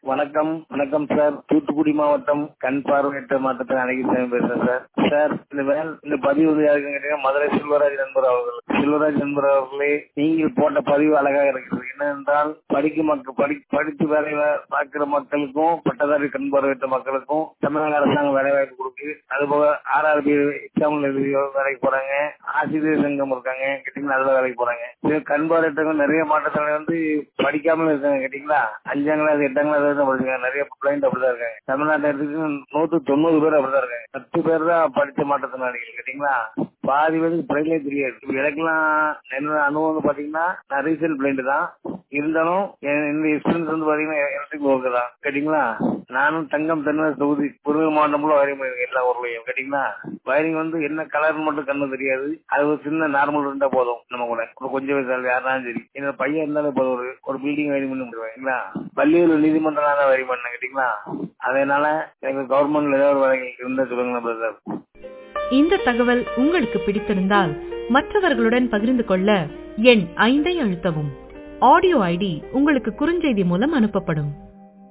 வணக்கம் வணக்கம் சார் தூத்துக்குடி மாவட்டம் கண் பார்வையற்ற மாற்றத்தை அழகிசாமி பேசுறேன் சார் சார் இந்த வேல் இந்த பதிவு வந்து யாருக்குன்னு கேட்டீங்கன்னா மதுரை செல்வராஜ் நண்பர் அவர்கள் செல்வராஜ் நண்பர் அவர்களே நீங்கள் போட்ட பதிவு அழகாக இருக்கிறது என்னவென்றால் படிக்கும் மக்கள் படி படித்து வேலை வா- பார்க்கிற மக்களுக்கும் பட்டதாரி கண் பார்வையற்ற மக்களுக்கும் தமிழக அரசாங்கம் வேலை வாய்ப்பு கொடுக்கு அதுபோக ஆர்ஆர்பி எக்ஸாம் எழுதி வேலைக்கு போறாங்க ஆசிரியர் சங்கம் இருக்காங்க கேட்டீங்கன்னா அதுல வேலைக்கு போறாங்க இது கண் பார்வையற்றவங்க நிறைய மாற்றத்தினால வந்து படிக்காமலும் இருக்காங்க கேட்டீங்களா அஞ்சாம் கிளாஸ் எட்டாம் கிளாஸ் வரைக்கும் படிச்சிருக்காங்க நிறைய பிளைண்ட் அப்படிதான் இருக்காங்க தமிழ்நாட்டை எடுத்துக்கு நூத்து தொண்ணூறு பேர் அப்படிதான் இருக்காங்க பத்து பேர் தான் படிச்ச மாற்றத்தினாளிகள் கேட்டீங்களா பாதி பேருக்கு பிளைண்டே தெரியாது இப்ப எனக்கெல்லாம் என்னோட அனுபவம் வந்து பாத்தீங்கன்னா நான் ரீசெல் பிளைண்ட் தான் இருந்தாலும் என் என்னுடைய எக்ஸ்பீரியன்ஸ் வந்து பாத்தீங்கன்னா எலக்ட்ரிக் ஒர்க்கு தான் கேட்டீங்களா நானும் தங்கம் தென்னரசு தொகுதி புதுவை மாவட்டம் ஃபுல்லா வயரிங் பண்ணிருக்கேன் எல்லா ஊர்லயும் கேட்டீங்களா வயரிங் வந்து என்ன கலர் மட்டும் கண்ணு தெரியாது அது ஒரு சின்ன நார்மல் இருந்தா போதும் நம்ம கூட ஒரு கொஞ்சம் வயசு யாருனாலும் சரி என்னோட பையன் இருந்தாலே போதும் ஒரு ஒரு பில்டிங் வயரிங் பண்ணி முடிவாங்களா பள்ளியூர் நீதிமன்றம் தான் வயரிங் பண்ணேன் கேட்டீங்களா அதனால எனக்கு கவர்மெண்ட்ல ஏதாவது ஒரு வேலை இருந்தா சொல்லுங்க பிரதர் இந்த தகவல் உங்களுக்கு பிடித்திருந்தால் மற்றவர்களுடன் பகிர்ந்து கொள்ள எண் ஐந்தை அழுத்தவும் ஆடியோ ஐடி உங்களுக்கு குறுஞ்செய்தி மூலம் அனுப்பப்படும்